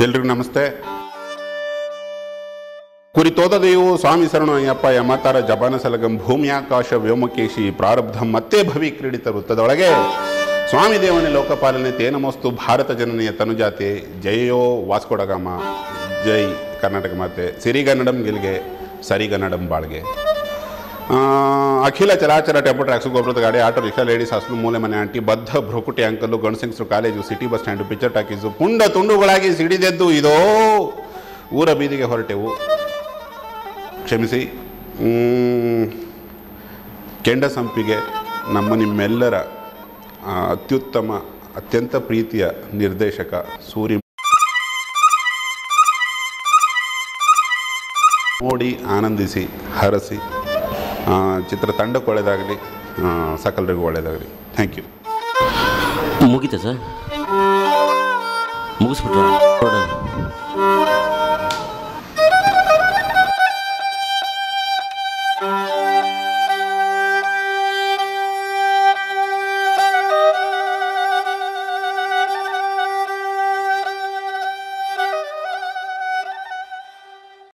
ಎಲ್ರಿಗೂ ನಮಸ್ತೆ ಕುರಿತೋದದೆಯು ಸ್ವಾಮಿ ಶರಣು ಅಯ್ಯಪ್ಪ ಯಮತಾರ ಜಪಾನ ಸಲಗಂ ಭೂಮಿಯಾಕಾಶ ವ್ಯೋಮಕೇಶಿ ಪ್ರಾರಬ್ಧ ಮತ್ತೆ ಭವಿ ಕ್ರೀಡಿತ ವೃತ್ತದೊಳಗೆ ಸ್ವಾಮಿ ದೇವನೇ ಲೋಕಪಾಲನೆ ತೇನಮಸ್ತು ಭಾರತ ಜನನಿಯ ತನುಜಾತೆ ಜಯೋ ವಾಸ್ಕೊಡಗಾಮ ಜೈ ಕರ್ನಾಟಕ ಮಾತೆ ಸಿರಿಗನ್ನಡಂ ಗೆಲ್ಗೆ ಸರಿಗನ್ನಡಂ ಬಾಳ್ಗೆ ಆ, ಅಖಿಲ ಚರಾಚರ ಟೆಂಪೋ ಟ್ರ್ಯಾಕ್ಸು ಗೊಬ್ಬರದ ಗಾಡಿ ಆಟೋ ರಿಕ್ಷಾ ಲೇಡೀಸ್ ಹಾಸ್ಟೆಲ್ ಮೂಲೆ ಮನೆ ಆಂಟಿ ಬದ್ಧ ಭ್ರುಕುಟಿ ಅಂಕಲ್ಲು ಗಣಸಿಂಗ್ಸ್ರು college city bus stand picture talkies ಪುಂಡ ತುಂಡುಗಳಾಗಿ ಸಿಡಿದೆದ್ದು ಇದೋ ಊರ ಬೀದಿಗೆ ಹೊರಟೆವು ಕ್ಷಮಿಸಿ ಮ್, ಕೆಂಡ ಸಂಪಿಗೆ ನಮ್ಮ ನಿಮ್ಮೆಲ್ಲರ ಆ, ಅತ್ಯುತ್ತಮ ಅತ್ಯಂತ ಪ್ರೀತಿಯ ನಿರ್ದೇಶಕ ಸೂರಿ ನೋಡಿ ಆನಂದಿಸಿ ಹರಸಿ ಆ, ಚಿತ್ರತಂಡಕ್ಕೆ ಒಳ್ಳೆಯದಾಗಲಿ ಸಕಲರಿಗೂ ಒಳ್ಳೆಯದಾಗಲಿ ಥ್ಯಾಂಕ್ ಯು ಮುಗೀತಾ ಸರ್ ಮುಗಿಸ್ಬಿಟ್ರ ಹೊರಡೋಣ